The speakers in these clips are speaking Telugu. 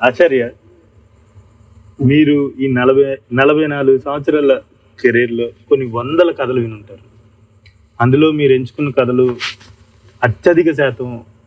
ఆచార్య మీరు ఈ నలభై నలభై నాలుగు సంవత్సరాల కెరీర్లో కొన్ని వందల కథలు వినుంటారు అందులో మీరు ఎంచుకున్న కథలు అత్యధిక శాతం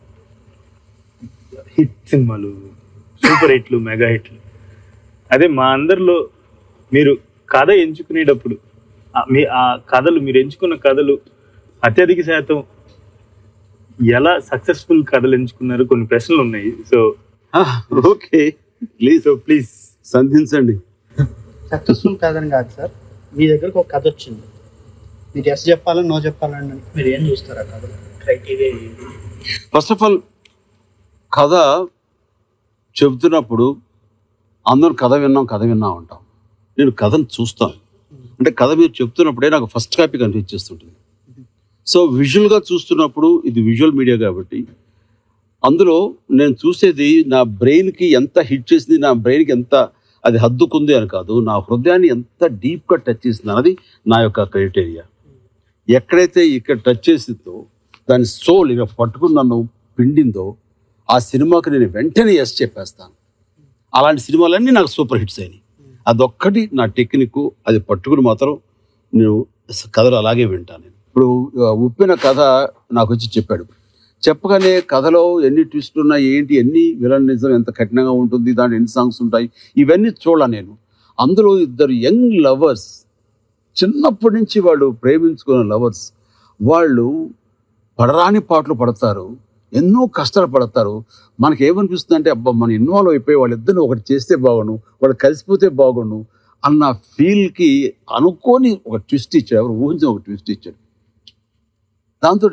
హిట్ సినిమాలు సూపర్ హిట్లు మెగా హిట్లు అదే మా అందరిలో మీరు కథ ఎంచుకునేటప్పుడు ఆ- మీ ఆ కథలు మీరు ఎంచుకున్న కథలు అత్యధిక శాతం ఎలా సక్సెస్ఫుల్ కథలు ఎంచుకున్నారు కొన్ని ప్రశ్నలు ఉన్నాయి so okay please so please సంధించండి సక్సెస్ఫుల్ కాదని కాదు సార్ మీ దగ్గరకు ఒక కథ వచ్చింది మీరు ఎస్ చెప్పాలని నో చెప్పాలని మీరు ఏం చూస్తారు ఆ కథ క్రైటీరియా ఏంటి ఫస్ట్ ఆఫ్ ఆల్ కథ చెబుతున్నప్పుడు అందరూ కథ విన్నాం కథ విన్నాం అంటాం నేను కథను చూస్తాను అంటే కథ మీరు చెప్తున్నప్పుడే నాకు ఫస్ట్ కాపీ కనిపించేస్తుంటుంది సో విజువల్గా చూస్తున్నప్పుడు ఇది విజువల్ మీడియా కాబట్టి అందులో నేను చూసేది నా బ్రెయిన్కి ఎంత హిట్ చేసింది నా బ్రెయిన్కి ఎంత అది హద్దుకుంది అని కాదు నా హృదయాన్ని ఎంత డీప్గా టచ్ చేసింది అన్నది నా యొక్క క్రైటీరియా ఎక్కడైతే ఇక్కడ టచ్ చేసిందో దాని సోల్ ఇక పట్టుకుని నన్ను పిండిందో ఆ సినిమాకి నేను వెంటనే ఎస్ చెప్పేస్తాను అలాంటి సినిమాలన్నీ నాకు సూపర్ హిట్స్ అయినాయి అదొక్కటి నా టెక్నిక్ అది పట్టుకుని మాత్రం నేను కథలు అలాగే వింటాను నేను ఇప్పుడు ఆ, ఉప్పిన కథ నాకు వచ్చి చెప్పాడు చెప్పగానే కథలో ఎన్ని ట్విస్టులు ఉన్నాయి ఏంటి ఎన్ని విలన్ నిజం ఎంత కఠినంగా ఉంటుంది దాంట్లో ఎన్ని సాంగ్స్ ఉంటాయి ఇవన్నీ చూడాలి నేను అందులో ఇద్దరు యంగ్ లవర్స్ చిన్నప్పటి నుంచి వాళ్ళు ప్రేమించుకున్న లవర్స్ వాళ్ళు పడరాని పాటలు పడతారు ఎన్నో కష్టాలు పడతారు మనకి ఏమనిపిస్తుంది అంటే అబ్బా మనం ఇన్వాల్వ్ అయిపోయి వాళ్ళిద్దరిని ఒకటి చేస్తే బాగుండు వాళ్ళు కలిసిపోతే బాగుండు అన్న ఫీల్కి అనుకోని ఒక ట్విస్ట్ ఇచ్చాడు ఎవరు ఊహించిన ఒక ట్విస్ట్ ఇచ్చాడు దాంతో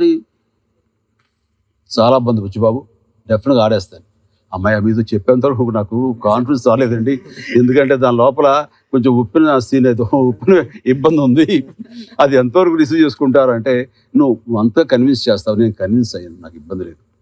చాలా బంధు బుచ్చిబాబు డెఫినెట్గా ఆడేస్తాను అమ్మాయి మీతో చెప్పేంత వరకు నాకు కాన్ఫిడెన్స్ రాలేదండి ఎందుకంటే దాని లోపల కొంచెం ఉప్పిన సీన్ అయితే ఉప్పిన ఇబ్బంది ఉంది అది ఎంతవరకు రిసీవ్ చేసుకుంటారు అంటే నువ్వు అంతా కన్విన్స్ చేస్తావు నేను కన్విన్స్ అయ్యాను నాకు ఇబ్బంది లేదు